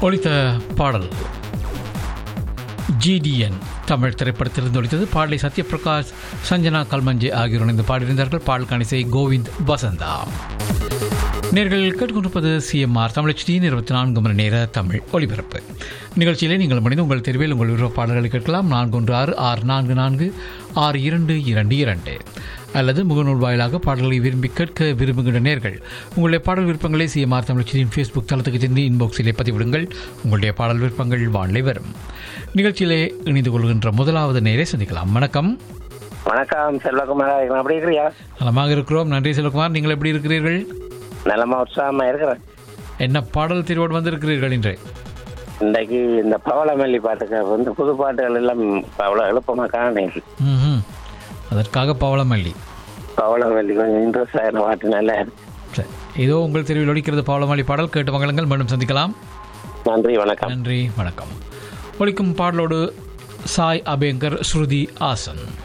ஒலித்த பாடல் ஜிடிஎன் தமிழ் திரைப்படத்திலிருந்து ஒலித்தது பாடலை சத்யபிரகாஷ் சஞ்சனா கல்மஞ்சே ஆகியோர் இணைந்து பாடியிருந்தார்கள் பாடல் கணிசை கோவிந்த் வசந்தா நேர்கள் கேட்டுக்கொண்டிருப்பது சிஎம்ஆர் தமிழ் டியின் இருபத்தி நான்கு மணி நேர தமிழ் ஒலிபரப்பு நிகழ்ச்சியிலே நீங்கள் முடிந்து உங்கள் தெருவில் உங்கள் விருப்ப பாடல்களை கேட்கலாம் நான்கு ஒன்று ஆறு ஆறு நான்கு நான்கு ஆறு இரண்டு இரண்டு இரண்டு அல்லது முகநூல் வாயிலாக பாடல்களை விரும்பி கேட்க விரும்புகின்ற நேர்கள் உங்களுடைய பாடல் விருப்பங்களை சிஎம்ஆர் தமிழ் டியின் ஃபேஸ்புக் தளத்துக்கு சென்று இன்பாக்ஸிலே பதிவிடுங்கள் உங்களுடைய பாடல் விருப்பங்கள் வானிலை வரும் நிகழ்ச்சியிலே இணைந்து கொள்கின்ற முதலாவது நேரை சந்திக்கலாம் வணக்கம் வணக்கம் செல்வகுமார் எப்படி இருக்கிறியா நலமாக இருக்கிறோம் நன்றி செல்வகுமார் நீங்கள் எப்படி இருக்கிறீர்கள் நலமா உற்சாகமா இருக்கிறேன் என்ன பாடல் தெரிவோடு வந்திருக்கிறீர்கள் இன்று இன்றைக்கு இந்த பவளமல்லி பாட்டுக்கு வந்து புது பாட்டுகள் எல்லாம் அவ்வளோ எழுப்பமா காணேன் ம்ஹும். அதற்காக பவளமல்லி பவளமல்லி கொஞ்சம் இன்ட்ரெஸ்ட் ஆகிற பாட்டு நல்லா இருக்கு சரி இதோ உங்கள் தெருவில் ஒலிக்கிறது பவளமல்லி பாடல் கேட்டு மங்களங்கள் மீண்டும் சந்திக்கலாம் நன்றி வணக்கம் நன்றி வணக்கம் ஒலிக்கும் பாடலோடு சாய் அபேங்கர் ஸ்ருதி ஆசன்